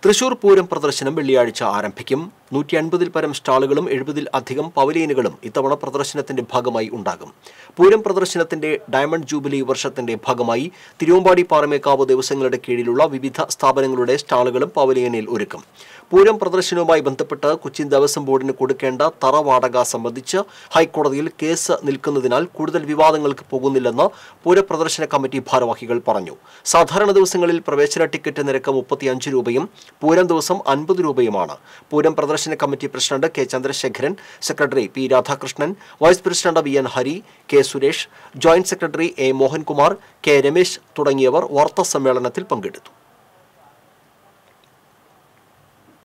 തൃശൂർ പൂരം പ്രദർശനം വെള്ളിയാഴ്ച ആരംഭിക്കും നൂറ്റി അൻപതിൽ പരം സ്റ്റാളുകളും എഴുപതിൽ അധികം പവലിയനുകളും ഇത്തവണ പ്രദർശനത്തിന്റെ ഭാഗമായി ഉണ്ടാകും പൂരം പ്രദർശനത്തിന്റെ ഡയമണ്ട് ജൂബിലി വർഷത്തിന്റെ ഭാഗമായി തിരുവമ്പാടി പാറമേക്കാവ് ദിവസങ്ങളുടെ കീഴിലുള്ള വിവിധ സ്ഥാപനങ്ങളുടെ സ്റ്റാളുകളും പവലിയനിൽ ഒരുക്കും പൂരം പ്രദർശനവുമായി ബന്ധപ്പെട്ട് കൊച്ചിൻ ദേവസ്വം ബോർഡിന് കൊടുക്കേണ്ട തറ വാടക സംബന്ധിച്ച് ഹൈക്കോടതിയിൽ കേസ് നിൽക്കുന്നതിനാൽ കൂടുതൽ വിവാദങ്ങൾക്ക് പോകുന്നില്ലെന്ന് പൂരപ്രദർശന കമ്മിറ്റി ഭാരവാഹികൾ പറഞ്ഞു സാധാരണ ദിവസങ്ങളിൽ പ്രവേശന ടിക്കറ്റ് നിരക്ക് മുപ്പത്തിയഞ്ച് രൂപയും പൂരം ദിവസം അൻപത് രൂപയുമാണ് പൂരം പ്രദർശന committee president K Chandrasekharan secretary P Radhakrishnan vice president V N Hari K Suresh joint secretary A Mohankumar K Ramesh തുടങ്ങിയവർ വാർത്താ സമ്മേളനത്തിൽ പങ്കെടുത്തു